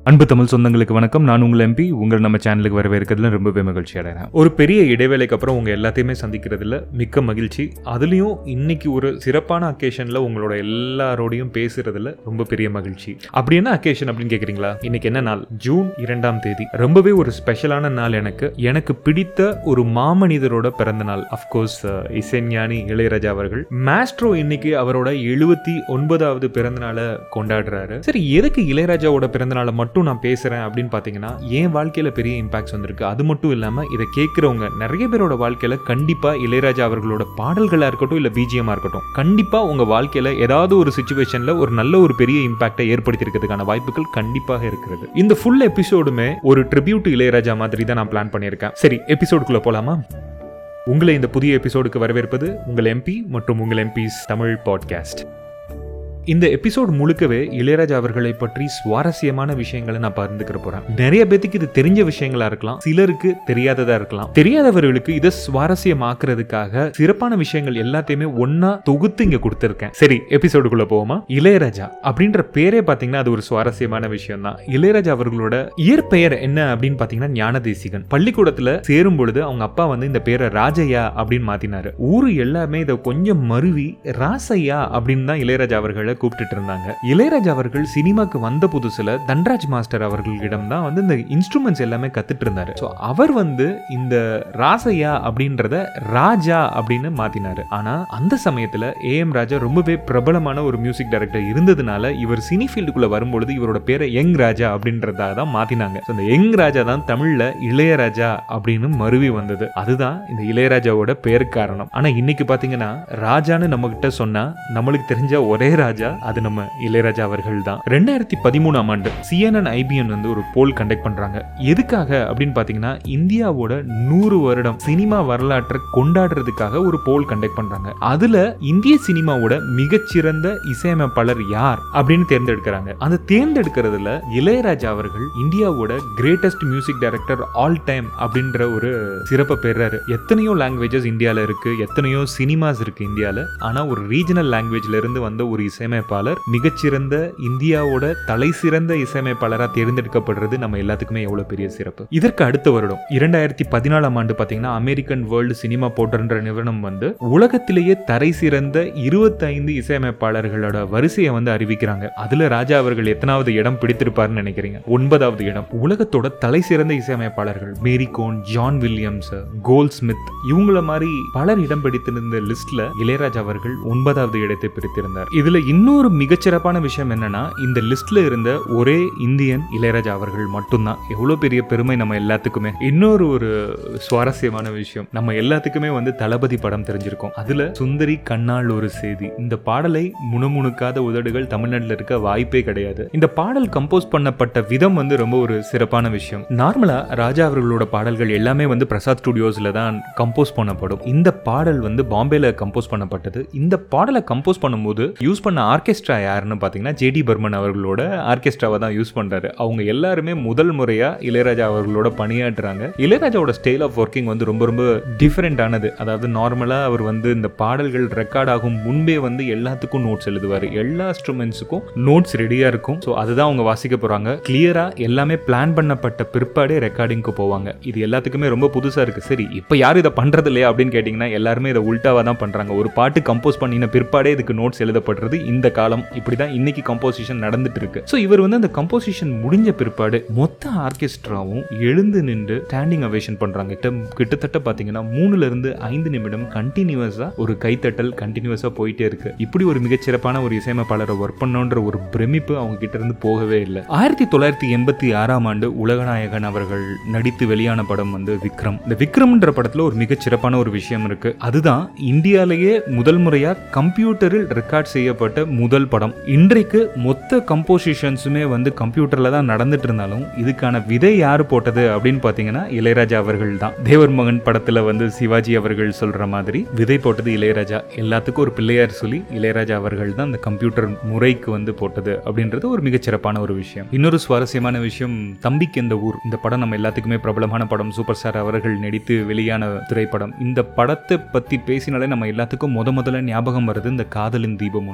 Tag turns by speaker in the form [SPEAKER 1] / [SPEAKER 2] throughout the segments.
[SPEAKER 1] அன்பு தமிழ் சொந்தங்களுக்கு வணக்கம் நான் உங்கள் எம்பி உங்கள் நம்ம சேனலுக்கு வரவேற்கிறதுல ரொம்பவே மகிழ்ச்சி அடைகிறேன் ஒரு பெரிய இடைவேளைக்கு அப்புறம் உங்கள் எல்லாத்தையுமே சந்திக்கிறதுல மிக்க மகிழ்ச்சி அதுலேயும் இன்னைக்கு ஒரு சிறப்பான அக்கேஷனில் உங்களோட எல்லாரோடையும் பேசுறதுல ரொம்ப பெரிய மகிழ்ச்சி அப்படி என்ன அக்கேஷன் அப்படின்னு கேட்குறீங்களா இன்னைக்கு என்ன நாள் ஜூன் இரண்டாம் தேதி ரொம்பவே ஒரு ஸ்பெஷலான நாள் எனக்கு எனக்கு பிடித்த ஒரு மாமனிதரோட பிறந்த நாள் அஃப்கோர்ஸ் இசைஞானி இளையராஜா அவர்கள் மாஸ்ட்ரோ இன்னைக்கு அவரோட எழுபத்தி ஒன்பதாவது பிறந்த நாளை கொண்டாடுறாரு சரி எதுக்கு இளையராஜாவோட பிறந்த நாளை மட்டும் நான் பேசுறேன் அப்படின்னு பாத்தீங்கன்னா என் வாழ்க்கையில பெரிய இம்பாக்ட்ஸ் வந்திருக்கு அது மட்டும் இல்லாம இதை கேட்கிறவங்க நிறைய பேரோட வாழ்க்கையில கண்டிப்பா இளையராஜா அவர்களோட பாடல்களா இருக்கட்டும் இல்ல பிஜிஎம்மா இருக்கட்டும் கண்டிப்பா உங்க வாழ்க்கையில ஏதாவது ஒரு சுச்சுவேஷன்ல ஒரு நல்ல ஒரு பெரிய இம்பாக்டை ஏற்படுத்தியிருக்கிறதுக்கான வாய்ப்புகள் கண்டிப்பாக இருக்கிறது இந்த ஃபுல் எபிசோடுமே ஒரு ட்ரிபியூட் இளையராஜா மாதிரி தான் நான் பிளான் பண்ணியிருக்கேன் சரி எபிசோடுக்குள்ள போலாமா உங்களை இந்த புதிய எபிசோடுக்கு வரவேற்பது உங்கள் எம்பி மற்றும் உங்கள் எம்பிஸ் தமிழ் பாட்காஸ்ட் இந்த எபிசோட் முழுக்கவே இளையராஜா அவர்களை பற்றி சுவாரஸ்யமான விஷயங்களை நான் பகிர்ந்துக்கிற போறேன் நிறைய பேத்துக்கு இது தெரிஞ்ச விஷயங்களா இருக்கலாம் சிலருக்கு தெரியாததா இருக்கலாம் தெரியாதவர்களுக்கு இதை சுவாரஸ்யமாக்குறதுக்காக சிறப்பான விஷயங்கள் எல்லாத்தையுமே ஒன்னா தொகுத்து இங்க கொடுத்துருக்கேன் சரி எபிசோடுக்குள்ள போவோமா இளையராஜா அப்படின்ற பேரே பாத்தீங்கன்னா அது ஒரு சுவாரஸ்யமான விஷயம் தான் இளையராஜா அவர்களோட இயற்பெயர் என்ன அப்படின்னு பாத்தீங்கன்னா ஞானதேசிகன் பள்ளிக்கூடத்துல சேரும் பொழுது அவங்க அப்பா வந்து இந்த பேரை ராஜையா அப்படின்னு மாத்தினாரு ஊரு எல்லாமே இதை கொஞ்சம் மருவி ராசையா அப்படின்னு தான் இளையராஜா அவர்களை கூப்பிட்டுட்டு இருந்தாங்க இளையராஜா அவர்கள் சினிமாக்கு வந்த புதுசுல தன்ராஜ் மாஸ்டர் அவர்களிடம் தான் வந்து இந்த இன்ஸ்ட்ருமெண்ட்ஸ் எல்லாமே கத்துட்டு இருந்தாரு ஸோ அவர் வந்து இந்த ராசையா அப்படின்றத ராஜா அப்படின்னு மாத்தினாரு ஆனா அந்த சமயத்துல ஏ எம் ராஜா ரொம்பவே பிரபலமான ஒரு மியூசிக் டைரக்டர் இருந்ததுனால இவர் சினி ஃபீல்டுக்குள்ள வரும்பொழுது இவரோட பேரை யங் ராஜா அப்படின்றதாக தான் மாத்தினாங்க So, இந்த யங் ராஜா தான் தமிழ்ல இளையராஜா அப்படின்னு மருவி வந்தது அதுதான் இந்த இளையராஜாவோட பேர் காரணம் ஆனா இன்னைக்கு பாத்தீங்கன்னா ராஜான்னு நம்ம கிட்ட சொன்னா நம்மளுக்கு தெரிஞ்ச ஒரே ராஜா அது நம்ம இளையராஜா அவர்கள் தான் ரெண்டாயிரத்தி பதிமூணாம் ஆண்டு சிஎன்என் ஐபிஎன் வந்து ஒரு போல் கண்டக்ட் பண்றாங்க எதுக்காக அப்படின்னு பாத்தீங்கன்னா இந்தியாவோட நூறு வருடம் சினிமா வரலாற்றை கொண்டாடுறதுக்காக ஒரு போல் கண்டக்ட் பண்றாங்க அதுல இந்திய சினிமாவோட மிகச்சிறந்த இசையமைப்பாளர் யார் அப்படின்னு தேர்ந்தெடுக்கிறாங்க அந்த தேர்ந்தெடுக்கிறதுல இளையராஜா அவர்கள் இந்தியாவோட greatest music director all time அப்படின்ற ஒரு சிறப்பை பெறாரு எத்தனையோ லாங்குவேஜஸ் இந்தியால இருக்கு எத்தனையோ சினிமாஸ் இருக்கு இந்தியால ஆனா ஒரு ரீஜனல் லாங்குவேஜ்ல இருந்து வந்த ஒரு இசையமைப்பாளர் மிகச்சிறந்த இந்தியாவோட தலை சிறந்த இசையமைப்பாளராக தேர்ந்தெடுக்கப்படுறது நம்ம எல்லாத்துக்குமே எவ்வளவு பெரிய சிறப்பு இதற்கு அடுத்த வருடம் இரண்டாயிரத்தி பதினாலாம் ஆண்டு பாத்தீங்கன்னா அமெரிக்கன் வேர்ல்டு சினிமா போர்ட்டல்ன்ற நிறுவனம் வந்து உலகத்திலேயே தரை சிறந்த இருபத்தைந்து இசையமைப்பாளர்களோட வரிசையை வந்து அறிவிக்கிறாங்க அதுல ராஜா அவர்கள் எத்தனாவது இடம் பிடித்திருப்பாருன்னு நினைக்கிறீங்க ஒன்பதாவது இடம் உலகத்தோட தலை சிறந்த இசையமைப்பாளர்கள் மேரி கோன் ஜான் வில்லியம்ஸ் கோல் ஸ்மித் இவங்கள மாதிரி பலர் இடம் பிடித்திருந்த லிஸ்ட்ல இளையராஜா அவர்கள் ஒன்பதாவது இடத்தை பிடித்திருந்தார் இதுல இன்னொரு மிகச்சிறப்பான விஷயம் என்னன்னா இந்த லிஸ்ட்ல இருந்த ஒரே இந்தியன் இளையராஜா அவர்கள் மட்டும்தான் எவ்வளவு பெரிய பெருமை நம்ம எல்லாத்துக்குமே இன்னொரு ஒரு சுவாரஸ்யமான விஷயம் நம்ம எல்லாத்துக்குமே வந்து தளபதி படம் தெரிஞ்சிருக்கும் அதுல சுந்தரி கண்ணால் ஒரு செய்தி இந்த பாடலை முணுமுணுக்காத உதடுகள் தமிழ்நாட்டில் இருக்க வாய்ப்பே கிடையாது இந்த பாடல் கம்போஸ் பண்ணப்பட்ட விதம் வந்து ரொம்ப ஒரு சிறப்பான விஷயம் நார்மலா ராஜா அவர்களோட பாடல்கள் எல்லாமே வந்து பிரசாத் ஸ்டுடியோஸ்ல தான் கம்போஸ் பண்ணப்படும் இந்த பாடல் வந்து பாம்பேல கம்போஸ் பண்ணப்பட்டது இந்த பாடலை கம்போஸ் பண்ணும்போது யூஸ் பண்ண ஆர்கெஸ்ட்ரா யாருன்னு பார்த்தீங்கன்னா ஜேடி பர்மன் அவர்களோட ஆர்கெஸ்ட்ராவை தான் யூஸ் பண்றாரு அவங்க எல்லாருமே முதல் முறையா இளையராஜா அவர்களோட பணியாற்றுறாங்க இளையராஜாவோட ஸ்டைல் ஆஃப் ஒர்க்கிங் வந்து ரொம்ப ரொம்ப டிஃப்ரெண்ட் ஆனது அதாவது நார்மலா அவர் வந்து இந்த பாடல்கள் ரெக்கார்ட் ஆகும் முன்பே வந்து எல்லாத்துக்கும் நோட்ஸ் எழுதுவார் எல்லா இன்ஸ்ட்ருமெண்ட்ஸுக்கும் நோட்ஸ் ரெடியா இருக்கும் ஸோ அதுதான் அவங்க வாசிக்க போறாங்க கிளியரா எல்லாமே பிளான் பண்ணப்பட்ட பிற்பாடே ரெக்கார்டிங்க்கு போவாங்க இது எல்லாத்துக்குமே ரொம்ப புதுசா இருக்கு சரி இப்போ யாரும் இதை பண்றது இல்லையா அப்படின்னு கேட்டிங்கன்னா எல்லாருமே இதை உல்டாவா தான் பண்றாங்க ஒரு பாட்டு கம்போஸ் பண்ணின பிற்பாடே இதுக்கு நோட்ஸ் எழுதப்படுறது இந்த காலம் இப்படி தான் இன்னைக்கு கம்போசிஷன் நடந்துட்டு இருக்கு ஸோ இவர் வந்து அந்த கம்போசிஷன் முடிஞ்ச பிற்பாடு மொத்த ஆர்கெஸ்ட்ராவும் எழுந்து நின்று ஸ்டாண்டிங் அவேஷன் பண்றாங்க கிட்ட- கிட்டத்தட்ட பாத்தீங்கன்னா மூணுல இருந்து ஐந்து நிமிடம் கண்டினியூஸா ஒரு கைத்தட்டல் கண்டினியூஸா போயிட்டே இருக்கு இப்படி ஒரு மிகச்சிறப்பான ஒரு இசையமைப்பாளரை ஒர்க் பண்ணோன்ற ஒரு பிரமிப்பு அவங்க கிட்ட இருந்து போகவே இல்லை ஆயிரத்தி தொள்ளாயிரத்தி எண்பத்தி ஆறாம் ஆண்டு உலகநாயகன் அவர்கள் நடித்து வெளியான படம் வந்து விக்ரம் இந்த விக்ரம்ன்ற படத்துல ஒரு மிகச்சிறப்பான ஒரு விஷயம் இருக்கு அதுதான் இந்தியாலேயே முதல் முறையா கம்ப்யூட்டரில் ரெக்கார்ட் செய்யப்பட்ட முதல் படம் இன்றைக்கு மொத்த கம்போசிஷன்ஸுமே வந்து கம்ப்யூட்டர்ல தான் நடந்துட்டு இருந்தாலும் இதுக்கான விதை யாரு போட்டது அப்படின்னு பாத்தீங்கன்னா இளையராஜா அவர்கள் தான் தேவர் மகன் படத்துல வந்து சிவாஜி அவர்கள் சொல்ற மாதிரி விதை போட்டது இளையராஜா எல்லாத்துக்கும் ஒரு பிள்ளையார் சொல்லி இளையராஜா அவர்கள் தான் அந்த கம்ப்யூட்டர் முறைக்கு வந்து போட்டது அப்படின்றது ஒரு மிகச்சிறப்பான ஒரு விஷயம் இன்னொரு சுவாரஸ்யமான விஷயம் தம்பிக்கு இந்த ஊர் இந்த படம் நம்ம எல்லாத்துக்குமே பிரபலமான படம் சூப்பர் ஸ்டார் அவர்கள் நடித்து வெளியான திரைப்படம் இந்த படத்தை பத்தி பேசினாலே நம்ம எல்லாத்துக்கும் முத முதல்ல ஞாபகம் வருது இந்த காதலின் தீபம் ஒன்று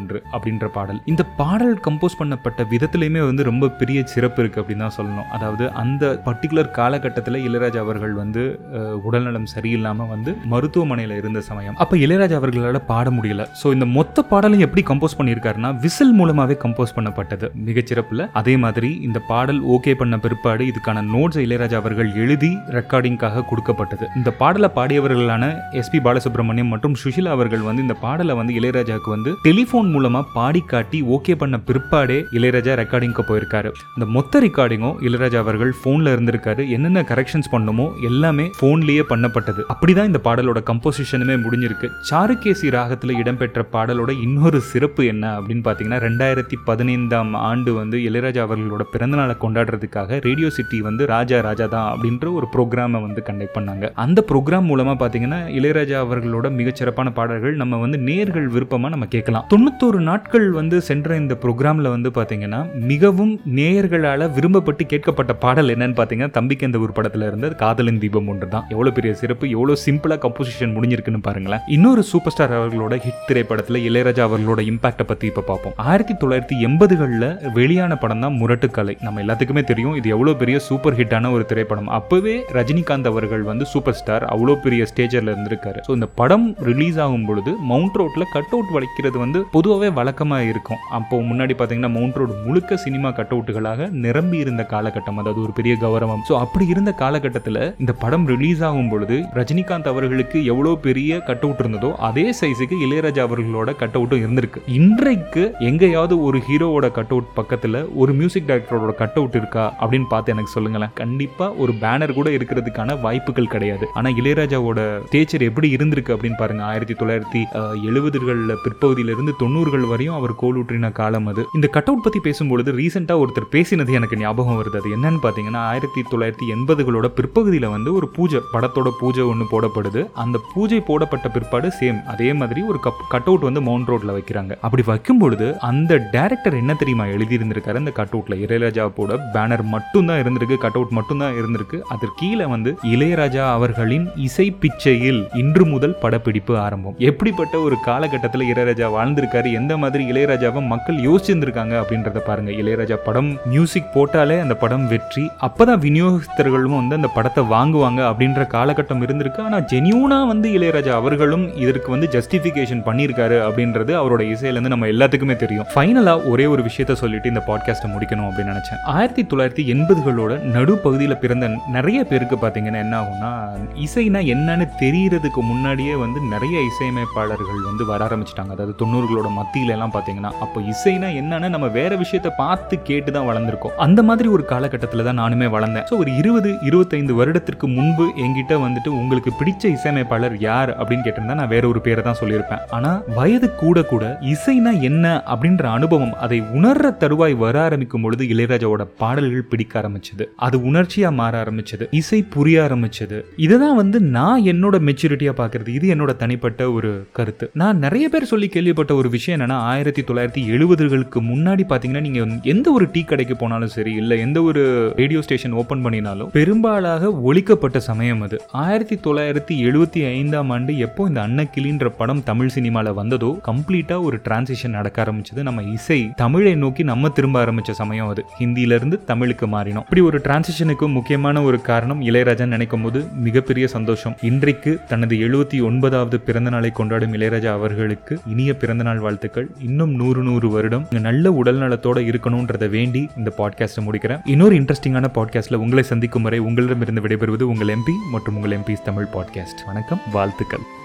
[SPEAKER 1] அப்படின்ற பாடல் இந்த பாடல் கம்போஸ் பண்ணப்பட்ட விதத்திலையுமே வந்து ரொம்ப பெரிய சிறப்பு இருக்கு அப்படின்னு தான் சொல்லணும் அதாவது அந்த பர்டிகுலர் காலகட்டத்தில் இளையராஜா அவர்கள் வந்து அஹ், உடல்நலம் சரியில்லாம வந்து மருத்துவமனையில் இருந்த சமயம் அப்ப இளையராஜா அவர்களால் பாட முடியல ஸோ இந்த மொத்த பாடலையும் எப்படி கம்போஸ் பண்ணியிருக்காருன்னா விசில் மூலமாவே கம்போஸ் பண்ணப்பட்டது மிகச்சிறப்புல அதே மாதிரி இந்த பாடல் ஓகே பண்ண பிற்பாடு இதுக்கான நோட்ஸ் இளையராஜா அவர்கள் எழுதி ரெக்கார்டிங்காக கொடுக்கப்பட்டது இந்த பாடலை பாடியவர்களான எஸ்பி பாலசுப்ரமணியம் மற்றும் சுஷிலா அவர்கள் வந்து இந்த பாடலை வந்து இளையராஜாவுக்கு வந்து டெலிஃபோன் மூலமா பாடி காட்டி ஓகே பண்ண பிற்பாடே இளையராஜா ரெக்கார்டிங்க்கு போயிருக்காரு இந்த மொத்த ரெக்கார்டிங்கும் இளையராஜா அவர்கள் போன்ல இருந்திருக்காரு என்னென்ன கரெக்ஷன்ஸ் பண்ணுமோ எல்லாமே போன்லயே பண்ணப்பட்டது அப்படிதான் இந்த பாடலோட கம்போசிஷனுமே முடிஞ்சிருக்கு சாருகேசி ராகத்துல இடம்பெற்ற பாடலோட இன்னொரு சிறப்பு என்ன அப்படின்னு பாத்தீங்கன்னா ரெண்டாயிரத்தி பதினைந்தாம் ஆண்டு வந்து இளையராஜா அவர்களோட பிறந்தநாளை கொண்டாடுறதுக்காக ரேடியோ சிட்டி வந்து ராஜா ராஜா தான் அப்படின்ற ஒரு ப்ரோக்ராமை வந்து கண்டக்ட் பண்ணாங்க அந்த ப்ரோக்ராம் மூலமா பாத்தீங்கன்னா இளையராஜா அவர்களோட மிகச்சிறப்பான பாடல்கள் நம்ம வந்து நேர்கள் விருப்பமா நம்ம கேட்கலாம் தொண்ணூத்தோரு நாட்கள் வந்து சென்ற இந்த ப்ரோக்ராம்ல வந்து பாத்தீங்கன்னா மிகவும் நேயர்களால விரும்பப்பட்டு கேட்கப்பட்ட பாடல் என்னன்னு பாத்தீங்கன்னா தம்பிக்கு அந்த ஒரு படத்துல இருந்து காதலின் தீபம் ஒன்று தான் எவ்வளவு பெரிய சிறப்பு எவ்வளவு சிம்பிளா கம்போசிஷன் முடிஞ்சிருக்குன்னு பாருங்களேன் இன்னொரு சூப்பர் ஸ்டார் அவர்களோட ஹிட் திரைப்படத்துல இளையராஜா அவர்களோட இம்பாக்டை பத்தி இப்ப பார்ப்போம் ஆயிரத்தி தொள்ளாயிரத்தி எண்பதுகளில் வெளியான படம் தான் முரட்டுக்கலை நம்ம எல்லாத்துக்குமே தெரியும் இது எவ்வளவு பெரிய சூப்பர் ஹிட்டான ஒரு திரைப்படம் அப்பவே ரஜினிகாந்த் அவர்கள் வந்து சூப்பர் ஸ்டார் அவ்வளோ பெரிய ஸ்டேஜில் இருந்திருக்காரு ஸோ இந்த படம் ரிலீஸ் ஆகும் பொழுது மவுண்ட் ரோட்ல கட் அவுட் வளைக்கிறது வந்து பொதுவாகவே வழக்கமாக இருக்கும் அப்போ முன்னாடி பார்த்தீங்கன்னா மவுண்ட் ரோடு முழுக்க சினிமா கட் அவுட்டுகளாக நிரம்பி இருந்த காலகட்டம் அதாவது ஒரு பெரிய கௌரவம் ஸோ அப்படி இருந்த காலகட்டத்தில் இந்த படம் ரிலீஸ் ஆகும் பொழுது ரஜினிகாந்த் அவர்களுக்கு எவ்வளோ பெரிய கட் அவுட் இருந்ததோ அதே சைஸுக்கு இளையராஜா அவர்களோட கட் அவுட்டும் இருந்திருக்கு இன்றைக்கு எங்கேயாவது ஒரு ஹீரோவோட கட் அவுட் பக்கத்தில் ஒரு மியூசிக் டைரக்டரோட கட் அவுட் இருக்கா அப்படின்னு பார்த்து எனக்கு சொல்லுங்களேன் கண்டிப்பா ஒரு பேனர் கூட இருக்கிறதுக்கான வாய்ப்புகள் கிடையாது ஆனா இளையராஜாவோட ஸ்டேச்சர் எப்படி இருந்திருக்கு அப்படின்னு பாருங்க ஆயிரத்தி தொள்ளாயிரத்தி எழுபதுகளில் பிற்பகுதியிலிருந்து தொண்ணூறுகள் வரையும் அவர் கோலூற்றின காலம் அது இந்த கட் அவுட் பத்தி பேசும்பொழுது ரீசெண்டா ஒருத்தர் பேசினது எனக்கு ஞாபகம் வருது அது என்னன்னு பாத்தீங்கன்னா ஆயிரத்தி தொள்ளாயிரத்தி எண்பதுகளோட பிற்பகுதியில வந்து ஒரு பூஜை படத்தோட பூஜை ஒன்று போடப்படுது அந்த பூஜை போடப்பட்ட பிற்பாடு சேம் அதே மாதிரி ஒரு கப் கட் அவுட் வந்து மவுண்ட் ரோட்ல வைக்கிறாங்க அப்படி வைக்கும் பொழுது அந்த டேரக்டர் என்ன தெரியுமா எழுதியிருந்திருக்காரு அந்த கட் அவுட்ல இளையராஜாவோட பேனர் மட்டும் தான் இருந்திருக்கு கட் அவுட் மட்டும் தான் இருந்திருக்கு அதற்கு கீழே வந்து இளையராஜா அவர்களின் இசை பிச்சையில் இன்று முதல் படப்பிடிப்பு ஆரம்பம் எப்படிப்பட்ட ஒரு காலகட்டத்தில் இளையராஜா வாழ்ந்திருக்காரு எந்த மாதிரி இளையராஜாவை மக்கள் யோசிச்சிருந்திருக்காங்க அப்படின்றத பாருங்க இளையராஜா படம் மியூசிக் போட்டாலே அந்த படம் வெற்றி அப்பதான் விநியோகஸ்தர்களும் வந்து அந்த படத்தை வாங்குவாங்க அப்படின்ற காலகட்டம் இருந்திருக்கு ஆனா ஜெனியூனா வந்து இளையராஜா அவர்களும் இதற்கு வந்து ஜஸ்டிஃபிகேஷன் பண்ணியிருக்காரு அப்படின்றது அவரோட இசையிலேருந்து நம்ம எல்லாத்துக்குமே தெரியும் ஃபைனலா ஒரே ஒரு விஷயத்த சொல்லிட்டு இந்த பாட்காஸ்ட்டை முடிக்கணும் அப்படின்னு நினைச்சேன் ஆயிரத்தி தொள்ளாயிரத்தி எண்பதுகளோட நடுப்பகுதியில் பிறந்த நிறைய பேருக்கு பார்த்தீங்கன்னா என்ன ஆகும்னா இசைனா என்னன்னு தெரியறதுக்கு முன்னாடியே வந்து நிறைய இசையமைப்பாளர்கள் வந்து வர ஆரம்பிச்சிட்டாங்க அதாவது தொண்ணூறுகளோட மத்தியில எல்லாம் பார்த்தீங்கன்னா அப்போ இசைனா என்னன்னு நம்ம வேற விஷயத்த பார்த்து கேட்டு தான் வளர்ந்துருக்கோம் அந்த மாதிரி ஒரு காலகட்டத்தில் தான் நானுமே வளர்ந்தேன் ஸோ ஒரு இருபது இருபத்தைந்து வருடத்திற்கு முன்பு என்கிட்ட வந்துட்டு உங்களுக்கு பிடிச்ச இசையமைப்பாளர் யார் அப்படின்னு கேட்டிருந்தா நான் வேற ஒரு பேரை தான் சொல்லியிருப்பேன் ஆனால் வயது கூட கூட இசைனா என்ன அப்படின்ற அனுபவம் அதை உணர்ற தருவாய் வர ஆரம்பிக்கும் பொழுது இளையராஜாவோட பாடல்கள் பிடிக்க ஆரம்பிச்சது அது உணர்ச்சியா மாற ஆரம்பிச்சது இசை புரிய ஆரம்பிச்சது இதுதான் வந்து நான் என்னோட மெச்சூரிட்டியா பார்க்கிறது இது என்னோட தனிப்பட்ட ஒரு கருத்து நான் நிறைய பேர் சொல்லி கேள்விப்பட்ட ஒரு விஷயம் என்னன்னா ஆயிரத்தி தொள்ளாயிரத்தி எழுபதுகளுக்கு முன்னாடி பாத்தீங்கன்னா நீங்க எந்த ஒரு டீ கடைக்கு போனாலும் சரி இல்ல எந்த ஒரு ரேடியோ ஸ்டேஷன் ஓபன் பண்ணினாலும் பெரும்பாலாக ஒழிக்கப்பட்ட சமயம் அது ஆயிரத்தி தொள்ளாயிரத்தி எழுபத்தி ஐந்தாம் ஆண்டு எப்போ இந்த அன்னக்கிளின்ற படம் தமிழ் சினிமால வந்ததோ கம்ப்ளீட்டா ஒரு டிரான்சிஷன் நடக்க ஆரம்பிச்சது நம்ம இசை தமிழை நோக்கி நம்ம திரும்ப ஆரம்பிச்ச சமயம் அது ஹிந்தில இருந்து தமிழுக்கு மாறினோம் இப்படி ஒரு டிரான்சிஷனுக்கு முக்கியமான ஒரு காரணம் இளையராஜா நினைக்கும் போது மிகப்பெரிய சந்தோஷம் இன்றைக்கு தனது எழுபத்தி ஒன்பதாவது பிறந்த நாளை கொண்டாடும் இளையராஜா அவர்களுக்கு இனிய பிறந்தநாள் வாழ்த்துக்கள் இன்னும் நூறு நூறு வருடம் நீங்க நல்ல உடல் நலத்தோட இருக்கணும்ன்றதை வேண்டி இந்த பாட்காஸ்ட்டை முடிக்கிறேன் இன்னொரு இன்ட்ரெஸ்டிங்கான பாட்காஸ்ட்ல உங்களை சந்திக்கும் வரை உங்களிடமிருந்து விடைபெறுவது உங்கள் எம்பி மற்றும் உங்கள் எம்பிஸ் தமிழ் பாட்காஸ்ட் வணக்கம் வாழ்த்துக்கள்